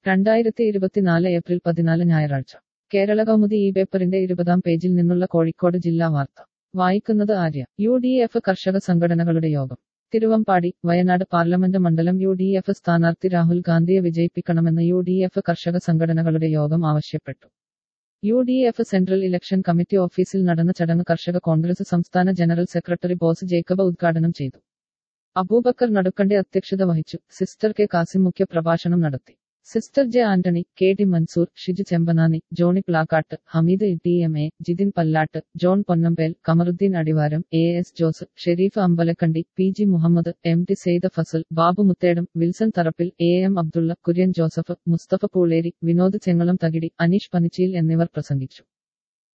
രണ്ടായിരത്തി ഇരുപത്തിനാല് ഏപ്രിൽ പതിനാല് ഞായറാഴ്ച കേരള കൗമുദി ഈ പേപ്പറിന്റെ ഇരുപതാം പേജിൽ നിന്നുള്ള കോഴിക്കോട് ജില്ലാ വാർത്ത വായിക്കുന്നത് ആര്യ യു ഡി എഫ് കർഷക സംഘടനകളുടെ യോഗം തിരുവമ്പാടി വയനാട് പാർലമെന്റ് മണ്ഡലം യു ഡി എഫ് സ്ഥാനാർത്ഥി രാഹുൽ ഗാന്ധിയെ വിജയിപ്പിക്കണമെന്ന് യു ഡി എഫ് കർഷക സംഘടനകളുടെ യോഗം ആവശ്യപ്പെട്ടു U D F central election committee ഓഫീസിൽ നടന്ന ചടങ്ങ് കർഷക കോൺഗ്രസ് സംസ്ഥാന ജനറൽ സെക്രട്ടറി ബോസ് ജേക്കബ് ഉദ്ഘാടനം ചെയ്തു അബൂബക്കർ നടുക്കണ്ടി അധ്യക്ഷത വഹിച്ചു സിസ്റ്റർ കെ കാസിം മുഖ്യ പ്രഭാഷണം നടത്തി sister J Antony K T Mansoor Shiju Chembanani Johny Plakkattu Hameed T M A Jithin Pallattu John Ponnambel Kamaruddin Adivaram A S Jose Sherif Ambalakandi P G Muhammad M T Sayed Fazal Babu Muthedam Wilson Tharappil A M Abdulla Kurian Joseph Musthafa Pooleri Vinod Chengalam Thakidi Aneesh Panichiyil എന്നിവർ പ്രസംഗിച്ചു